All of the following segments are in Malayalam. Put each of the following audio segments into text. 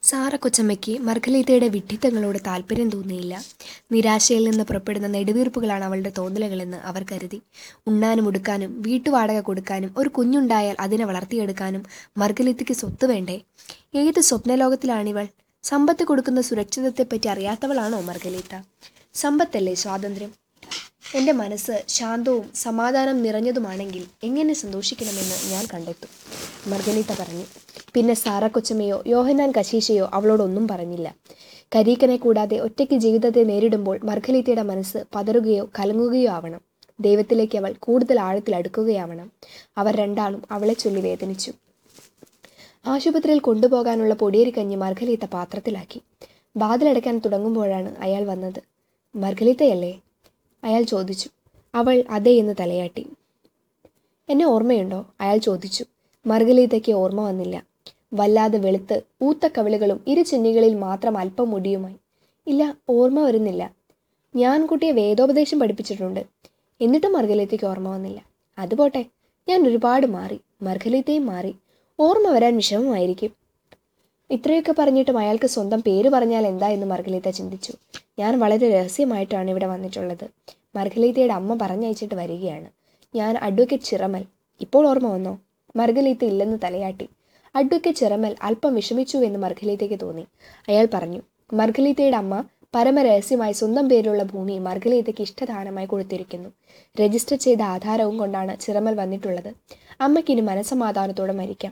സാറ കൊച്ചമ്മയ്ക്ക് മർഗലീത്തയുടെ വിഡ്ഢിത്തങ്ങളോട് താല്പര്യം തോന്നിയില്ല നിരാശയിൽ നിന്ന് പുറപ്പെടുന്ന നെടുവീർപ്പുകളാണ് അവളുടെ തോന്നലുകളെന്ന് അവർ കരുതി ഉണ്ണാനും ഉടുക്കാനും വീട്ടുവാടക കൊടുക്കാനും ഒരു കുഞ്ഞുണ്ടായാൽ അതിനെ വളർത്തിയെടുക്കാനും മർഗലീത്തയ്ക്ക് സ്വത്ത് വേണ്ടേ ഏത് സ്വപ്നലോകത്തിലാണിവൾ സമ്പത്ത് കൊടുക്കുന്ന സുരക്ഷിതത്വത്തെപ്പറ്റി അറിയാത്തവളാണോ മർഗലീത്ത സമ്പത്തല്ലേ സ്വാതന്ത്ര്യം എൻ്റെ മനസ്സ് ശാന്തവും സമാധാനം നിറഞ്ഞതുമാണെങ്കിൽ എങ്ങനെ സന്തോഷിക്കണമെന്ന് ഞാൻ കണ്ടെത്തും മർഗലീത്ത പറഞ്ഞു പിന്നെ സാറ കൊച്ചമ്മയോ യോഹനാൻ കശീശയോ അവളോടൊന്നും പറഞ്ഞില്ല കരീക്കനെ കൂടാതെ ഒറ്റയ്ക്ക് ജീവിതത്തെ നേരിടുമ്പോൾ മർഗലീത്തയുടെ മനസ്സ് പതറുകയോ കലങ്ങുകയോ ആവണം ദൈവത്തിലേക്ക് അവൾ കൂടുതൽ ആഴത്തിൽ അടുക്കുകയാവണം അവർ രണ്ടാളും അവളെ ചൊല്ലി വേദനിച്ചു ആശുപത്രിയിൽ കൊണ്ടുപോകാനുള്ള പൊടിയേരിക്കഞ്ഞി മർഗലീത്ത പാത്രത്തിലാക്കി വാതിലടയ്ക്കാൻ തുടങ്ങുമ്പോഴാണ് അയാൾ വന്നത് മർഗലീത്തയല്ലേ അയാൾ ചോദിച്ചു അവൾ അതെ എന്ന് തലയാട്ടി എന്നെ ഓർമ്മയുണ്ടോ അയാൾ ചോദിച്ചു മർഗലീത്തയ്ക്ക് ഓർമ്മ വന്നില്ല വല്ലാതെ വെളുത്ത് ഊത്ത കവിളുകളും ഇരു ചെന്നികളിൽ മാത്രം അല്പം മുടിയുമായി ഇല്ല ഓർമ്മ വരുന്നില്ല ഞാൻ കുട്ടിയെ വേദോപദേശം പഠിപ്പിച്ചിട്ടുണ്ട് എന്നിട്ടും മർഗലീത്തയ്ക്ക് ഓർമ്മ വന്നില്ല അതുപോട്ടെ ഞാൻ ഒരുപാട് മാറി മർഗലീത്തയും മാറി ഓർമ്മ വരാൻ വിഷമമായിരിക്കും ഇത്രയൊക്കെ പറഞ്ഞിട്ടും അയാൾക്ക് സ്വന്തം പേര് പറഞ്ഞാൽ എന്താ എന്ന് മർഗലീത്ത ചിന്തിച്ചു ഞാൻ വളരെ രഹസ്യമായിട്ടാണ് ഇവിടെ വന്നിട്ടുള്ളത് മർഗലീത്തയുടെ അമ്മ പറഞ്ഞയച്ചിട്ട് വരികയാണ് ഞാൻ അഡ്വക്കേറ്റ് ചിറമൽ ഇപ്പോൾ ഓർമ്മ വന്നോ മർഗലീത്ത ഇല്ലെന്ന് തലയാട്ടി അഡ്വക്കേറ്റ് ചിറമൽ അല്പം വിഷമിച്ചു എന്ന് മർഗലീത്തയ്ക്ക് തോന്നി അയാൾ പറഞ്ഞു മർഗലീത്തയുടെ അമ്മ പരമരഹസ്യമായി സ്വന്തം പേരിലുള്ള ഭൂമി മർഗലീത്തയ്ക്ക് ഇഷ്ടദാനമായി കൊടുത്തിരിക്കുന്നു രജിസ്റ്റർ ചെയ്ത ആധാരവും കൊണ്ടാണ് ചിറമൽ വന്നിട്ടുള്ളത് അമ്മയ്ക്കിനി മനസമാധാനത്തോടെ മരിക്കാം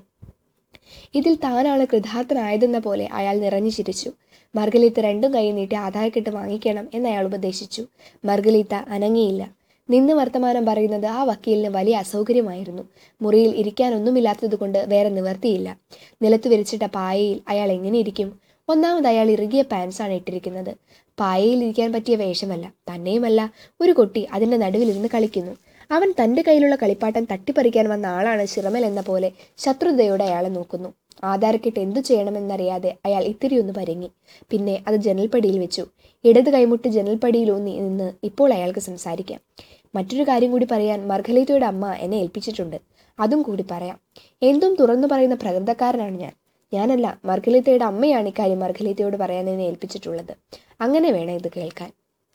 ഇതിൽ താനാണ് കൃതാർത്ഥനായതെന്ന പോലെ അയാൾ നിറഞ്ഞു ചിരിച്ചു മർഗലീത്ത രണ്ടും കൈ നീട്ടി ആധാരക്കെട്ട് വാങ്ങിക്കണം എന്ന് അയാൾ ഉപദേശിച്ചു മർഗലീത്ത അനങ്ങിയില്ല നിന്ന് വർത്തമാനം പറയുന്നത് ആ വക്കീലിന് വലിയ അസൗകര്യമായിരുന്നു മുറിയിൽ ഇരിക്കാനൊന്നുമില്ലാത്തതുകൊണ്ട് വേറെ നിവർത്തിയില്ല നിലത്ത് വിരിച്ചിട്ട പായയിൽ അയാൾ എങ്ങനെ ഇരിക്കും ഒന്നാമത് അയാൾ ഇറുകിയ പാൻസാണ് ഇട്ടിരിക്കുന്നത് പായയിൽ ഇരിക്കാൻ പറ്റിയ വേഷമല്ല തന്നെയുമല്ല ഒരു കുട്ടി അതിൻ്റെ നടുവിലിരുന്ന് കളിക്കുന്നു അവൻ തൻ്റെ കയ്യിലുള്ള കളിപ്പാട്ടം തട്ടിപ്പറിക്കാൻ വന്ന ആളാണ് ചിറമൽ എന്ന പോലെ ശത്രുതയോടെ അയാളെ നോക്കുന്നു ആധാരക്കെട്ട് എന്തു ചെയ്യണമെന്നറിയാതെ അയാൾ ഇത്തിരി ഒന്ന് പരുങ്ങി പിന്നെ അത് ജനൽപ്പടിയിൽ വെച്ചു ഇടത് കൈമുട്ട് ജനൽപ്പടിയിൽ ഊന്നി നിന്ന് ഇപ്പോൾ അയാൾക്ക് സംസാരിക്കാം മറ്റൊരു കാര്യം കൂടി പറയാൻ മർഗലീത്തയുടെ അമ്മ എന്നെ ഏൽപ്പിച്ചിട്ടുണ്ട് അതും കൂടി പറയാം എന്തും തുറന്നു പറയുന്ന പ്രകൃതക്കാരനാണ് ഞാൻ ഞാനല്ല മർഗലീത്തയുടെ അമ്മയാണ് ഇക്കാര്യം മർഗലീത്തയോട് പറയാൻ എന്നെ ഏൽപ്പിച്ചിട്ടുള്ളത് അങ്ങനെ വേണം ഇത് കേൾക്കാൻ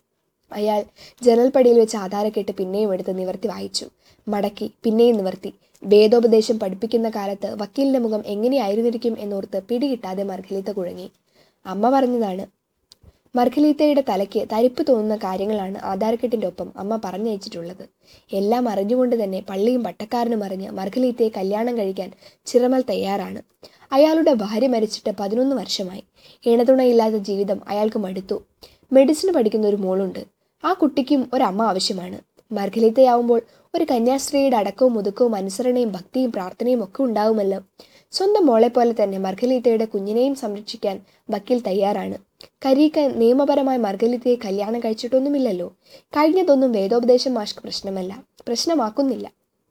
അയാൾ ജനൽപ്പടിയിൽ വെച്ച് ആധാരക്കെട്ട് പിന്നെയും എടുത്ത് നിവർത്തി വായിച്ചു മടക്കി പിന്നെയും നിവർത്തി വേദോപദേശം പഠിപ്പിക്കുന്ന കാലത്ത് വക്കീലിന്റെ മുഖം എങ്ങനെയായിരുന്നിരിക്കും എന്നോർത്ത് പിടികിട്ടാതെ മർഗലീത്ത കുഴങ്ങി അമ്മ പറഞ്ഞതാണ് മർഗലീത്തയുടെ തലയ്ക്ക് തരിപ്പ് തോന്നുന്ന കാര്യങ്ങളാണ് ആധാരക്കെട്ടിന്റെ ഒപ്പം അമ്മ പറഞ്ഞയച്ചിട്ടുള്ളത് എല്ലാം അറിഞ്ഞുകൊണ്ട് തന്നെ പള്ളിയും പട്ടക്കാരനും അറിഞ്ഞ് മർഗലീത്തയെ കല്യാണം കഴിക്കാൻ ചിറമൽ തയ്യാറാണ് അയാളുടെ ഭാര്യ മരിച്ചിട്ട് പതിനൊന്ന് വർഷമായി ഇണതുണയില്ലാത്ത ജീവിതം അയാൾക്ക് മടുത്തു മെഡിസിൻ പഠിക്കുന്ന ഒരു മോളുണ്ട് ആ കുട്ടിക്കും ഒരമ്മ ആവശ്യമാണ് മർഗലീത്തയാവുമ്പോൾ ഒരു കന്യാസ്ത്രീയുടെ അടക്കവും മുതുക്കവും അനുസരണയും ഭക്തിയും പ്രാർത്ഥനയും ഒക്കെ ഉണ്ടാവുമല്ലോ സ്വന്തം മോളെ പോലെ തന്നെ മർഗലീത്തയുടെ കുഞ്ഞിനെയും സംരക്ഷിക്കാൻ വക്കീൽ തയ്യാറാണ് കരീക്ക നിയമപരമായി മർഗലീത്തയെ കല്യാണം കഴിച്ചിട്ടൊന്നുമില്ലല്ലോ കഴിഞ്ഞതൊന്നും വേദോപദേശം മാഷ്ക്ക് പ്രശ്നമല്ല പ്രശ്നമാക്കുന്നില്ല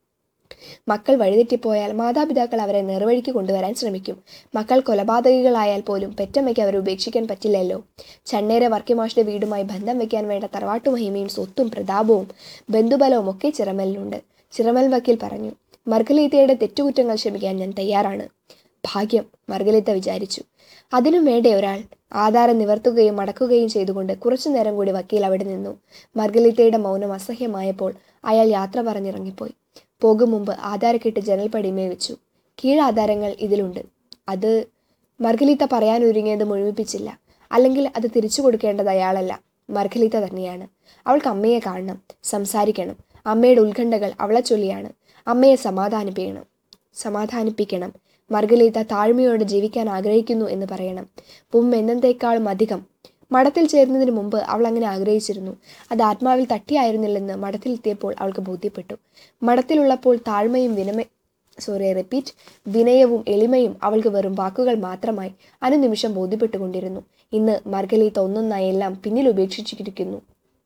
മക്കൾ വഴിതെറ്റിപ്പോയാൽ മാതാപിതാക്കൾ അവരെ നേർവഴിക്ക് കൊണ്ടുവരാൻ ശ്രമിക്കും മക്കൾ കൊലപാതകികളായാൽ പോലും പെറ്റമ്മയ്ക്ക് അവരെ ഉപേക്ഷിക്കാൻ പറ്റില്ലല്ലോ ചണ്ണേര വർക്കിമാഷിന്റെ വീടുമായി ബന്ധം വെക്കാൻ വേണ്ട തറവാട്ടു മഹിമയും സ്വത്തും പ്രതാപവും ബന്ധുബലവും ഒക്കെ ചിറമലിനുണ്ട് ചിറമൽ വക്കീൽ പറഞ്ഞു മർഗലീത്തയുടെ തെറ്റുകുറ്റങ്ങൾ ക്ഷമിക്കാൻ ഞാൻ തയ്യാറാണ് ഭാഗ്യം മർഗലീത്ത വിചാരിച്ചു അതിനും വേണ്ടേ ഒരാൾ ആധാരം നിവർത്തുകയും മടക്കുകയും ചെയ്തുകൊണ്ട് കുറച്ചു നേരം കൂടി വക്കീൽ അവിടെ നിന്നു മർഗലീത്തയുടെ മൗനം അസഹ്യമായപ്പോൾ അയാൾ യാത്ര പറഞ്ഞിറങ്ങിപ്പോയി പോകും മുമ്പ് ആധാരക്കെട്ട് ജനൽപ്പടിമേ വെച്ചു കീഴാധാരങ്ങൾ ഇതിലുണ്ട് അത് മർഗലീത്ത പറയാനൊരുങ്ങിയത് മുഴുമിപ്പിച്ചില്ല അല്ലെങ്കിൽ അത് തിരിച്ചു കൊടുക്കേണ്ടത് അയാളല്ല മർഗലീത്ത തന്നെയാണ് അവൾക്ക് അമ്മയെ കാണണം സംസാരിക്കണം അമ്മയുടെ ഉത്കണ്ഠകൾ അവളെ ചൊല്ലിയാണ് അമ്മയെ സമാധാനിപ്പിക്കണം സമാധാനിപ്പിക്കണം മർഗലീത്ത താഴ്മയോടെ ജീവിക്കാൻ ആഗ്രഹിക്കുന്നു എന്ന് പറയണം മുമ്പ് എന്നത്തേക്കാളും അധികം മഠത്തിൽ ചേരുന്നതിന് മുമ്പ് അവൾ അങ്ങനെ ആഗ്രഹിച്ചിരുന്നു അത് ആത്മാവിൽ തട്ടിയായിരുന്നില്ലെന്ന് മഠത്തിലെത്തിയപ്പോൾ അവൾക്ക് ബോധ്യപ്പെട്ടു മഠത്തിലുള്ളപ്പോൾ താഴ്മയും വിനമ സോറി റിപ്പീറ്റ് വിനയവും എളിമയും അവൾക്ക് വെറും വാക്കുകൾ മാത്രമായി അനുനിമിഷം ബോധ്യപ്പെട്ടുകൊണ്ടിരുന്നു ഇന്ന് മർഗലീത്ത ഒന്നൊന്നായി എല്ലാം പിന്നിൽ ഉപേക്ഷിച്ചിരിക്കുന്നു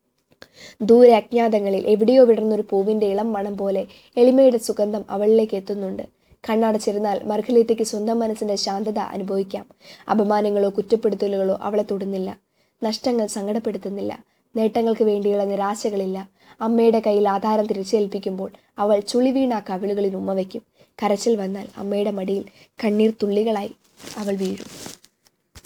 ദൂരെ അജ്ഞാതങ്ങളിൽ എവിടെയോ വിടർന്നൊരു പൂവിന്റെ ഇളം മണം പോലെ എളിമയുടെ സുഗന്ധം അവളിലേക്ക് എത്തുന്നുണ്ട് കണ്ണടച്ചിരുന്നാൽ മർഗലീത്തയ്ക്ക് സ്വന്തം മനസ്സിന്റെ ശാന്തത അനുഭവിക്കാം അപമാനങ്ങളോ കുറ്റപ്പെടുത്തലുകളോ അവളെ തൊടുന്നില്ല നഷ്ടങ്ങൾ സങ്കടപ്പെടുത്തുന്നില്ല നേട്ടങ്ങൾക്ക് വേണ്ടിയുള്ള നിരാശകളില്ല അമ്മയുടെ കയ്യിൽ ആധാരം തിരിച്ചേൽപ്പിക്കുമ്പോൾ അവൾ ചുളിവീണ ആ കവിളുകളിൽ ഉമ്മ വയ്ക്കും കരച്ചിൽ വന്നാൽ അമ്മയുടെ മടിയിൽ കണ്ണീർ തുള്ളികളായി അവൾ വീഴും